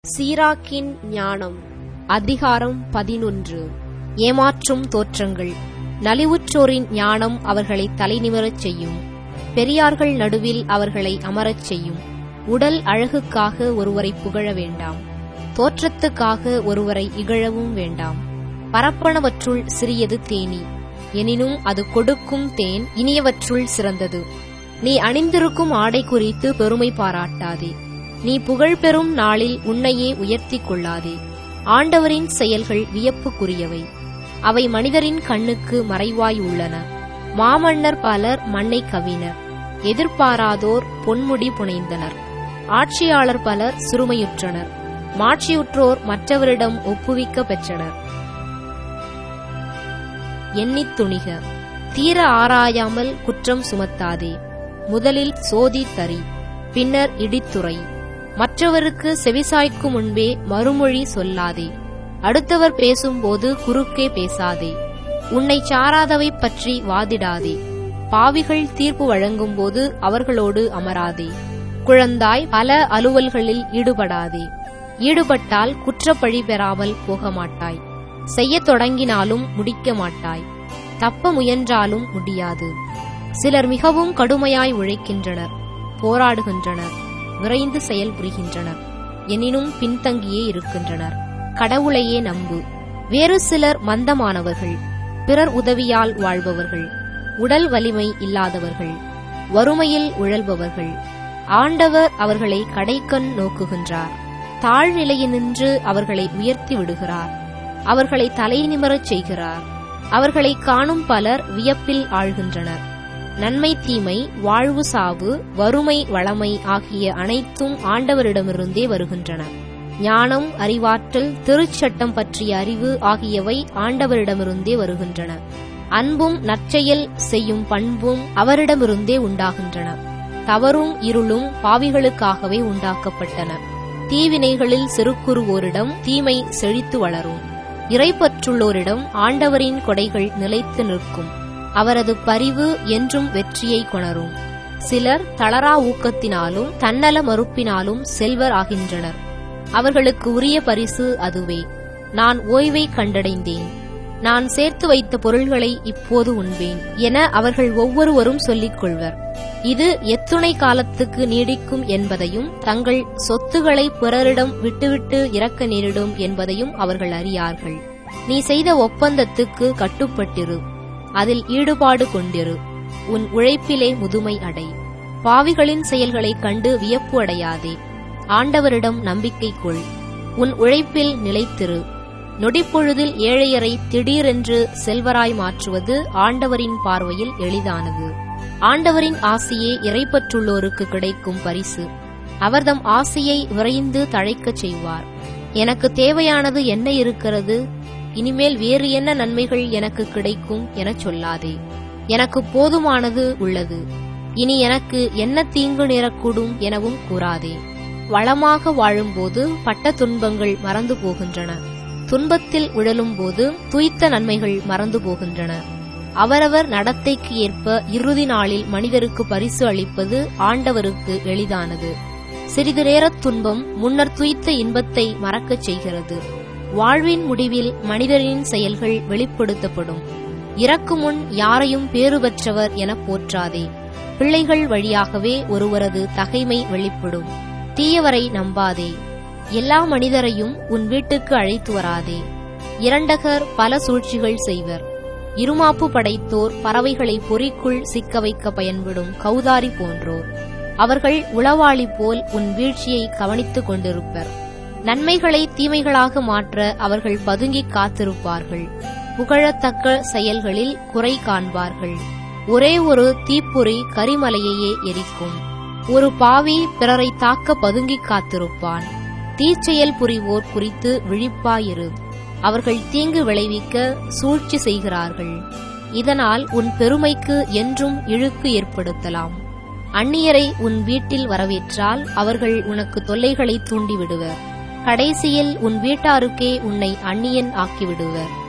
சீராக்கின் ஞானம் அதிகாரம் பதினொன்று ஏமாற்றும் தோற்றங்கள் நலிவுற்றோரின் ஞானம் அவர்களை தலைநிமிரச் செய்யும் பெரியார்கள் நடுவில் அவர்களை அமரச் செய்யும் உடல் அழகுக்காக ஒருவரை புகழ வேண்டாம் தோற்றத்துக்காக ஒருவரை இகழவும் வேண்டாம் பரப்பனவற்றுள் சிறியது தேனி எனினும் அது கொடுக்கும் தேன் இனியவற்றுள் சிறந்தது நீ அணிந்திருக்கும் ஆடை குறித்து பெருமை பாராட்டாதே நீ புகழ் பெறும் நாளில் உன்னையே உயர்த்திக் கொள்ளாதே ஆண்டவரின் செயல்கள் வியப்புக்குரியவை அவை மனிதரின் கண்ணுக்கு மறைவாய் உள்ளன மாமன்னர் பலர் மண்ணை கவினர் எதிர்பாராதோர் பொன்முடி புனைந்தனர் ஆட்சியாளர் பலர் சிறுமையுற்றனர் மாட்சியுற்றோர் மற்றவரிடம் ஒப்புவிக்க பெற்றனர் எண்ணித் துணிக தீர ஆராயாமல் குற்றம் சுமத்தாதே முதலில் சோதி தரி பின்னர் இடித்துரை மற்றவருக்கு செவிசாய்க்கும் முன்பே மறுமொழி சொல்லாதே அடுத்தவர் பேசும்போது குறுக்கே பேசாதே உன்னை சாராதவை பற்றி வாதிடாதே பாவிகள் தீர்ப்பு வழங்கும்போது அவர்களோடு அமராதே குழந்தாய் பல அலுவல்களில் ஈடுபடாதே ஈடுபட்டால் குற்றப்பழி பெறாமல் போக மாட்டாய் செய்யத் தொடங்கினாலும் முடிக்க மாட்டாய் தப்ப முயன்றாலும் முடியாது சிலர் மிகவும் கடுமையாய் உழைக்கின்றனர் போராடுகின்றனர் விரைந்து செயல்புரிகின்றனர் எனினும் பின்தங்கியே இருக்கின்றனர் கடவுளையே நம்பு வேறு சிலர் மந்தமானவர்கள் பிறர் உதவியால் வாழ்பவர்கள் உடல் வலிமை இல்லாதவர்கள் வறுமையில் உழல்பவர்கள் ஆண்டவர் அவர்களை கடைக்கண் நோக்குகின்றார் தாழ்நிலையினின்று அவர்களை உயர்த்தி விடுகிறார் அவர்களை தலை நிமிரச் செய்கிறார் அவர்களை காணும் பலர் வியப்பில் ஆழ்கின்றனர் நன்மை தீமை வாழ்வு சாவு வறுமை வளமை ஆகிய அனைத்தும் ஆண்டவரிடமிருந்தே வருகின்றன ஞானம் அறிவாற்றல் திருச்சட்டம் பற்றிய அறிவு ஆகியவை ஆண்டவரிடமிருந்தே வருகின்றன அன்பும் நற்செயல் செய்யும் பண்பும் அவரிடமிருந்தே உண்டாகின்றன தவறும் இருளும் பாவிகளுக்காகவே உண்டாக்கப்பட்டன தீவினைகளில் செருக்குறுவோரிடம் தீமை செழித்து வளரும் இறைப்பற்றுள்ளோரிடம் ஆண்டவரின் கொடைகள் நிலைத்து நிற்கும் அவரது பரிவு என்றும் வெற்றியை கொணரும் சிலர் தளரா ஊக்கத்தினாலும் தன்னல மறுப்பினாலும் செல்வர் ஆகின்றனர் அவர்களுக்கு உரிய பரிசு அதுவே நான் ஓய்வை கண்டடைந்தேன் நான் சேர்த்து வைத்த பொருள்களை இப்போது உண்பேன் என அவர்கள் ஒவ்வொருவரும் சொல்லிக் கொள்வர் இது எத்துணை காலத்துக்கு நீடிக்கும் என்பதையும் தங்கள் சொத்துக்களை பிறரிடம் விட்டுவிட்டு இறக்க நேரிடும் என்பதையும் அவர்கள் அறியார்கள் நீ செய்த ஒப்பந்தத்துக்கு கட்டுப்பட்டிரு அதில் ஈடுபாடு கொண்டிரு உன் உழைப்பிலே முதுமை அடை பாவிகளின் செயல்களைக் கண்டு வியப்பு அடையாதே ஆண்டவரிடம் நம்பிக்கை கொள் உன் உழைப்பில் நிலைத்திரு நொடிப்பொழுதில் ஏழையரை திடீரென்று செல்வராய் மாற்றுவது ஆண்டவரின் பார்வையில் எளிதானது ஆண்டவரின் ஆசையே இறைப்பற்றுள்ளோருக்கு கிடைக்கும் பரிசு அவர்தம் ஆசையை விரைந்து தழைக்கச் செய்வார் எனக்கு தேவையானது என்ன இருக்கிறது இனிமேல் வேறு என்ன நன்மைகள் எனக்கு கிடைக்கும் எனச் சொல்லாதே எனக்கு போதுமானது உள்ளது இனி எனக்கு என்ன தீங்கு நேரக்கூடும் எனவும் கூறாதே வளமாக வாழும்போது பட்ட துன்பங்கள் மறந்து போகின்றன துன்பத்தில் உழலும்போது துய்த்த நன்மைகள் மறந்து போகின்றன அவரவர் நடத்தைக்கு ஏற்ப இறுதி நாளில் மனிதருக்கு பரிசு அளிப்பது ஆண்டவருக்கு எளிதானது சிறிது நேரத் துன்பம் முன்னர் துய்த்த இன்பத்தை மறக்கச் செய்கிறது வாழ்வின் முடிவில் மனிதரின் செயல்கள் வெளிப்படுத்தப்படும் இறக்கு முன் யாரையும் பேறு பெற்றவர் என போற்றாதே பிள்ளைகள் வழியாகவே ஒருவரது தகைமை வெளிப்படும் தீயவரை நம்பாதே எல்லா மனிதரையும் உன் வீட்டுக்கு அழைத்து வராதே இரண்டகர் பல சூழ்ச்சிகள் செய்வர் இருமாப்பு படைத்தோர் பறவைகளை பொறிக்குள் சிக்க வைக்க பயன்படும் கௌதாரி போன்றோர் அவர்கள் உளவாளி போல் உன் வீழ்ச்சியை கவனித்துக் கொண்டிருப்பர் நன்மைகளை தீமைகளாக மாற்ற அவர்கள் பதுங்கிக் காத்திருப்பார்கள் புகழத்தக்க செயல்களில் குறை காண்பார்கள் ஒரே ஒரு தீப்பொறி கரிமலையையே எரிக்கும் ஒரு பாவி பிறரை தாக்க பதுங்கிக் காத்திருப்பான் தீச்செயல் புரிவோர் குறித்து விழிப்பாயிரு அவர்கள் தீங்கு விளைவிக்க சூழ்ச்சி செய்கிறார்கள் இதனால் உன் பெருமைக்கு என்றும் இழுக்கு ஏற்படுத்தலாம் அந்நியரை உன் வீட்டில் வரவேற்றால் அவர்கள் உனக்கு தொல்லைகளை தூண்டிவிடுவர் கடைசியில் உன் வீட்டாருக்கே உன்னை அந்நியன் ஆக்கிவிடுவர்